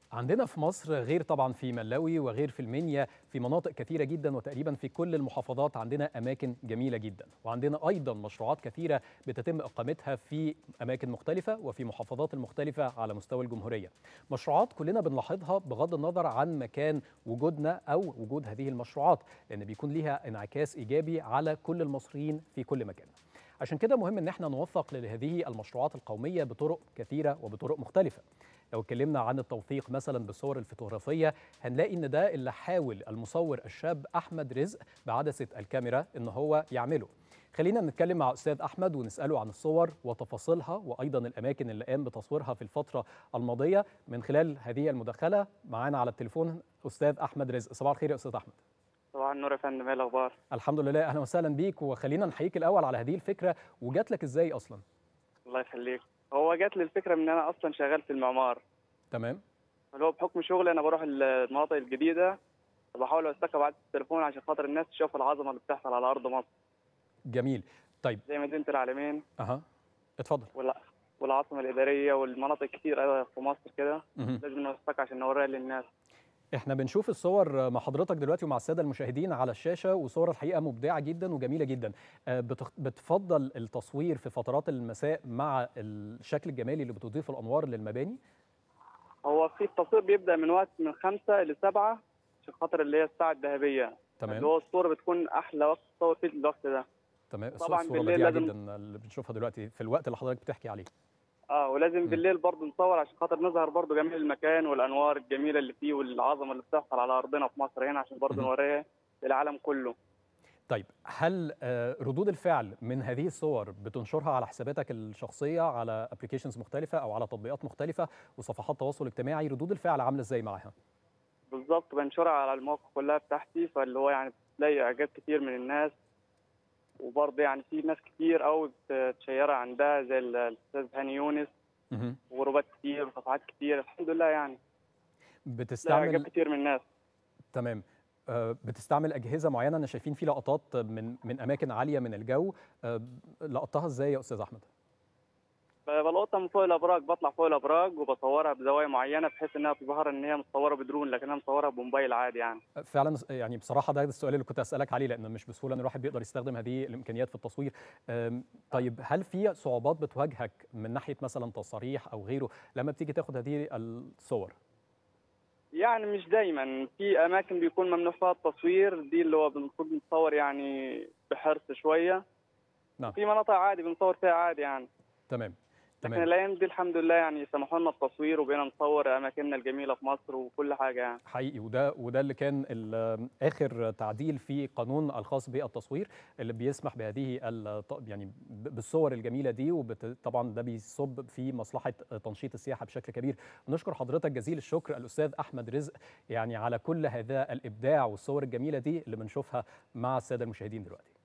عندنا في مصر غير طبعا في ملاوي وغير في المنيا في مناطق كثيرة جدا وتقريبا في كل المحافظات عندنا أماكن جميلة جدا وعندنا أيضا مشروعات كثيرة بتتم إقامتها في أماكن مختلفة وفي محافظات المختلفة على مستوى الجمهورية مشروعات كلنا بنلاحظها بغض النظر عن مكان وجودنا أو وجود هذه المشروعات لأن بيكون ليها انعكاس إيجابي على كل المصريين في كل مكان عشان كده مهم ان احنا نوثق لهذه المشروعات القوميه بطرق كثيره وبطرق مختلفه لو اتكلمنا عن التوثيق مثلا بالصور الفوتوغرافيه هنلاقي ان ده اللي حاول المصور الشاب احمد رزق بعدسه الكاميرا ان هو يعمله خلينا نتكلم مع استاذ احمد ونساله عن الصور وتفاصيلها وايضا الاماكن اللي قام بتصويرها في الفتره الماضيه من خلال هذه المداخله معانا على التليفون استاذ احمد رزق صباح الخير يا استاذ احمد صباح النور يا فندم ايه الاخبار الحمد لله اهلا وسهلا بيك وخلينا نحييك الاول على هذه الفكره وجات لك ازاي اصلا الله يخليك هو جات لي الفكره من انا اصلا شغال في المعمار تمام اللي هو بحكم شغلي انا بروح المناطق الجديده وبحاول اوثقها بعد التليفون عشان خاطر الناس تشوف العظمه اللي بتحصل على ارض مصر جميل طيب زي مدينه العالمين اها اتفضل ولا والعاصمه الاداريه والمناطق كتير أيضا في مصر كده مهم. لازم نوثقها عشان نوريها للناس احنا بنشوف الصور مع حضرتك دلوقتي ومع الساده المشاهدين على الشاشه وصور الحقيقه مبدعه جدا وجميله جدا آه، بتخ- بتفضل التصوير في فترات المساء مع الشكل الجمالي اللي بتضيفه الانوار للمباني هو في التصوير بيبدا من وقت من خمسة لسبعة عشان خاطر اللي هي الساعه الذهبيه اللي تمام هو الصوره بتكون احلى وقت تصور فيه الوقت ده تمام طبعاً الصوره بالليل بديعه لازم- جدا اللي بنشوفها دلوقتي في الوقت اللي حضرتك بتحكي عليه اه ولازم بالليل برضه نصور عشان خاطر نظهر برضه جمال المكان والانوار الجميله اللي فيه والعظمه اللي بتحصل على ارضنا في مصر هنا عشان برضه مهم. نوريها للعالم كله طيب هل آه، ردود الفعل من هذه الصور بتنشرها على حساباتك الشخصيه على ابلكيشنز مختلفه او على تطبيقات مختلفه وصفحات تواصل اجتماعي ردود الفعل عامله ازاي معاها بالظبط بنشرها على المواقع كلها بتاعتي فاللي هو يعني بتلاقي اعجاب كتير من الناس وبرضه يعني في ناس كتير قوي بتشيرها عندها زي ال- الاستاذ هاني يونس مهم. وجروبات كتير وصفحات كتير الحمد لله يعني تلاقي اعجاب بتستعمل كتير من الناس تمام آه، بتستعمل اجهزه معينه انا شايفين في لقطات من من اماكن عاليه من الجو آه، لقطتها ازاي يا استاذ احمد بلقطها من فوق الابراج بطلع فوق الابراج وبصورها بزوايا معينه بحيث انها تظهر ان هي متصوره بدرون لكن انا مصورها بموبايل عادي يعني فعلا يعني بصراحه ده السؤال اللي كنت اسالك عليه لان مش بسهوله ان الواحد بيقدر يستخدم هذه الامكانيات في التصوير آم، طيب هل في صعوبات بتواجهك من ناحيه مثلا تصاريح او غيره لما بتيجي تاخد هذه الصور يعني مش دايما في اماكن بيكون ممنوع فيها التصوير دي اللي هو المفروض نتصور يعني بحرص شويه نعم. في مناطق عادي بنصور فيها عادي يعني تمام لكن تمام الايام دي الحمد لله يعني سمحوا لنا التصوير وبقينا نصور اماكننا الجميله في مصر وكل حاجه يعني حقيقي وده وده اللي كان ال- اخر تعديل في قانون الخاص بالتصوير اللي بيسمح بهذه الط- يعني ب- بالصور الجميله دي وطبعا ده بيصب في مصلحه تنشيط السياحه بشكل كبير نشكر حضرتك جزيل الشكر الاستاذ احمد رزق يعني على كل هذا الابداع والصور الجميله دي اللي بنشوفها مع الساده المشاهدين دلوقتي